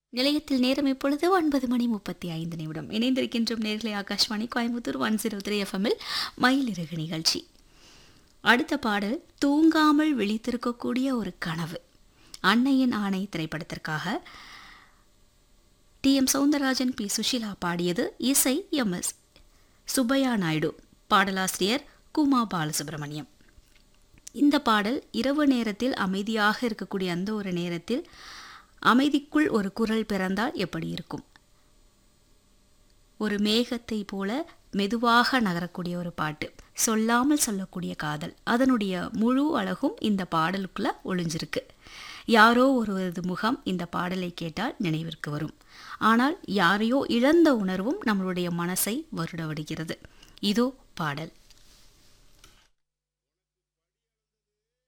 நிலையத்தில் நேரம் இப்பொழுது ஒன்பது மணி முப்பத்தி ஐந்து நிமிடம் இணைந்திருக்கின்றோம் நேர்களை Akashvani Coimbatore one zero three எஃப்எம்மில் மயிலிறகு நிகழ்ச்சி அடுத்த பாடல் தூங்காமல் விழித்திருக்கக்கூடிய ஒரு கனவு அன்னையின் ஆணை திரைப்படத்திற்காக T M Soundararajan P Susheela பாடியது இசை எம் எஸ் சுப்பையா நாயுடு பாடலாசிரியர் குமா பாலசுப்ரமணியம் இந்த பாடல் இரவு நேரத்தில் அமைதியாக இருக்கக்கூடிய அந்த ஒரு நேரத்தில் அமைதிக்குள் ஒரு குரல் பிறந்தால் எப்படி இருக்கும் ஒரு மேகத்தை போல மெதுவாக நகரக்கூடிய ஒரு பாட்டு சொல்லாமல் சொல்லக்கூடிய காதல் அதனுடைய முழு அழகும் இந்த பாடலுக்குள்ள ஒளிஞ்சிருக்கு யாரோ ஒருவரது முகம் இந்த பாடலை கேட்டால் நினைவிற்கு வரும் ஆனால் யாரையோ இழந்த உணர்வும் நம்மளுடைய மனசை வருட விடுகிறது இதோ பாடல்